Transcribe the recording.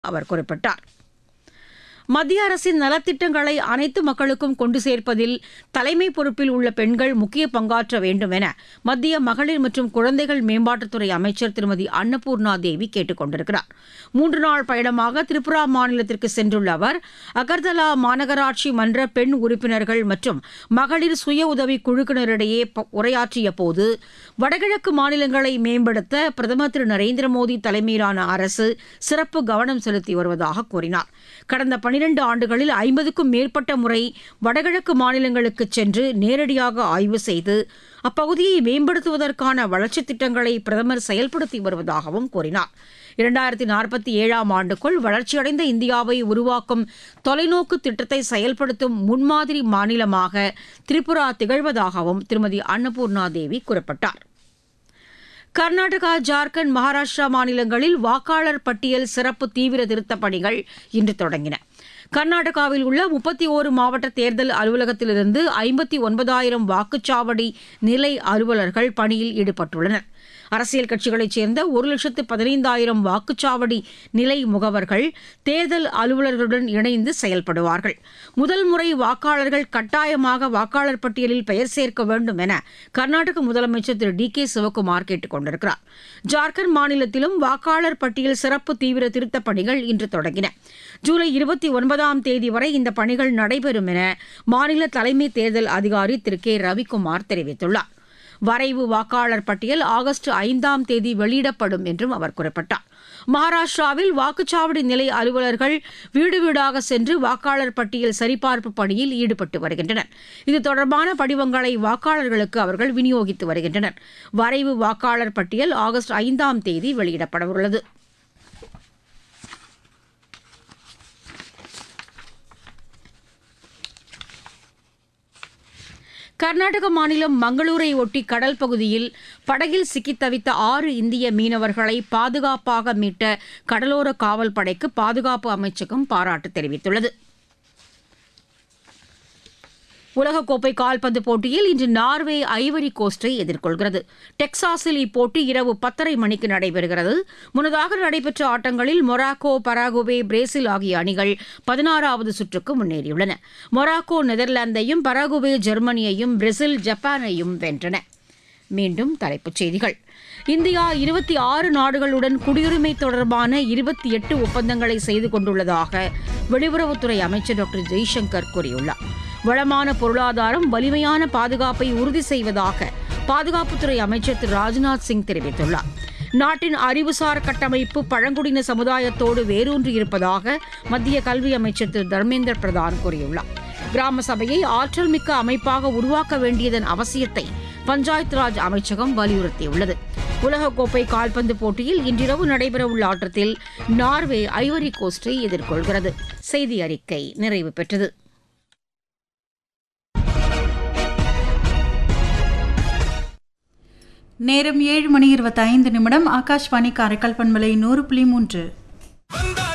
அவர் குறிப்பிட்டார் மத்திய அரசின் நலத்திட்டங்களை அனைத்து மக்களுக்கும் கொண்டு சேர்ப்பதில் தலைமை பொறுப்பில் உள்ள பெண்கள் முக்கிய பங்காற்ற வேண்டும் என மத்திய மகளிர் மற்றும் குழந்தைகள் மேம்பாட்டுத்துறை அமைச்சர் திருமதி அன்னபூர்ணா தேவி கேட்டுக் கொண்டிருக்கிறார் மூன்று நாள் பயணமாக திரிபுரா மாநிலத்திற்கு சென்றுள்ள அவர் அகர்தலா மாநகராட்சி மன்ற பெண் உறுப்பினர்கள் மற்றும் மகளிர் சுய உதவி குழுக்களிடையே ப- உரையாற்றிய போது வடகிழக்கு மாநிலங்களை மேம்படுத்த பிரதமர் திரு நரேந்திர மோடி தலைமையிலான அரசு சிறப்பு கவனம் செலுத்தி வருவதாக கூறினார் கடந்த பனிரெண்டு ஆண்டுகளில் ஐம்பதுக்கும் மேற்பட்ட முறை வடகிழக்கு மாநிலங்களுக்கு சென்று நேரடியாக ஆய்வு செய்து அப்பகுதியை மேம்படுத்துவதற்கான வளர்ச்சித் திட்டங்களை பிரதமர் செயல்படுத்தி வருவதாகவும் கூறினார் இரண்டாயிரத்தி நாற்பத்தி ஏழாம் ஆண்டுக்குள் வளர்ச்சியடைந்த இந்தியாவை உருவாக்கும் தொலைநோக்கு திட்டத்தை செயல்படுத்தும் முன்மாதிரி மாநிலமாக திரிபுரா திகழ்வதாகவும் திருமதி அன்னபூர்ணா தேவி குறிப்பிட்டார் கர்நாடகா ஜார்க்கண்ட் மகாராஷ்டிரா மாநிலங்களில் வாக்காளர் பட்டியல் சிறப்பு தீவிர திருத்தப் பணிகள் இன்று தொடங்கின கர்நாடகாவில் உள்ள முப்பத்தி ஓரு மாவட்ட தேர்தல் அலுவலகத்திலிருந்து ஐம்பத்தி ஒன்பதாயிரம் வாக்குச்சாவடி நிலை அலுவலர்கள் பணியில் ஈடுபட்டுள்ளனர் அரசியல் கட்சிகளைச் சேர்ந்த ஒரு லட்சத்து பதினைந்தாயிரம் வாக்குச்சாவடி நிலை முகவர்கள் தேர்தல் அலுவலர்களுடன் இணைந்து செயல்படுவார்கள் முதல் முறை வாக்காளர்கள் கட்டாயமாக வாக்காளர் பட்டியலில் பெயர் சேர்க்க வேண்டும் என கர்நாடக முதலமைச்சர் திரு டி கே சிவக்குமார் கேட்டுக் கொண்டிருக்கிறார் ஜார்க்கண்ட் மாநிலத்திலும் வாக்காளர் பட்டியல் சிறப்பு தீவிர திருத்தப் பணிகள் இன்று தொடங்கின ஜூலை இருபத்தி ஒன்பதாம் தேதி வரை இந்த பணிகள் நடைபெறும் என மாநில தலைமை தேர்தல் அதிகாரி திரு கே ரவிக்குமார் தெரிவித்துள்ளார் வரைவு வாக்காளர் பட்டியல் ஆகஸ்ட் ஐந்தாம் தேதி வெளியிடப்படும் என்றும் அவர் குறிப்பிட்டார் மகாராஷ்டிராவில் வாக்குச்சாவடி நிலை அலுவலர்கள் வீடு வீடாக சென்று வாக்காளர் பட்டியல் சரிபார்ப்பு பணியில் ஈடுபட்டு வருகின்றனர் இது தொடர்பான படிவங்களை வாக்காளர்களுக்கு அவர்கள் விநியோகித்து வருகின்றனர் வரைவு வாக்காளர் பட்டியல் ஆகஸ்ட் ஐந்தாம் தேதி வெளியிடப்படவுள்ளது கர்நாடக மாநிலம் மங்களூரை ஒட்டி கடல் பகுதியில் படகில் சிக்கித் தவித்த ஆறு இந்திய மீனவர்களை பாதுகாப்பாக மீட்ட கடலோர காவல் படைக்கு பாதுகாப்பு அமைச்சகம் பாராட்டு தெரிவித்துள்ளது உலகக்கோப்பை கால்பந்து போட்டியில் இன்று நார்வே ஐவரி கோஸ்டை எதிர்கொள்கிறது டெக்சாஸில் இப்போட்டி இரவு பத்தரை மணிக்கு நடைபெறுகிறது முன்னதாக நடைபெற்ற ஆட்டங்களில் மொராக்கோ பராகுவே பிரேசில் ஆகிய அணிகள் பதினாறாவது சுற்றுக்கு முன்னேறியுள்ளன மொராக்கோ நெதர்லாந்தையும் பராகுவே ஜெர்மனியையும் பிரேசில் ஜப்பானையும் வென்றன மீண்டும் தலைப்புச் செய்திகள் இந்தியா இருபத்தி ஆறு நாடுகளுடன் குடியுரிமை தொடர்பான இருபத்தி எட்டு ஒப்பந்தங்களை செய்து கொண்டுள்ளதாக வெளியுறவுத்துறை அமைச்சர் டாக்டர் ஜெய்சங்கர் கூறியுள்ளார் வளமான பொருளாதாரம் வலிமையான பாதுகாப்பை உறுதி செய்வதாக பாதுகாப்புத்துறை அமைச்சர் திரு ராஜ்நாத் சிங் தெரிவித்துள்ளார் நாட்டின் அறிவுசார் கட்டமைப்பு பழங்குடியின சமுதாயத்தோடு வேரூன்றி இருப்பதாக மத்திய கல்வி அமைச்சர் திரு தர்மேந்திர பிரதான் கூறியுள்ளார் கிராம சபையை ஆற்றல் மிக்க அமைப்பாக உருவாக்க வேண்டியதன் அவசியத்தை பஞ்சாயத் ராஜ் அமைச்சகம் வலியுறுத்தியுள்ளது உலகக்கோப்பை கால்பந்து போட்டியில் இன்றிரவு நடைபெறவுள்ள ஆட்டத்தில் நார்வே ஐவரி கோஸ்டை எதிர்கொள்கிறது செய்தி அறிக்கை நிறைவு பெற்றது நேரம் ஏழு மணி இருபத்தைந்து நிமிடம் ஆகாஷ்வாணி காரைக்கால் பண்பலை நூறு புள்ளி மூன்று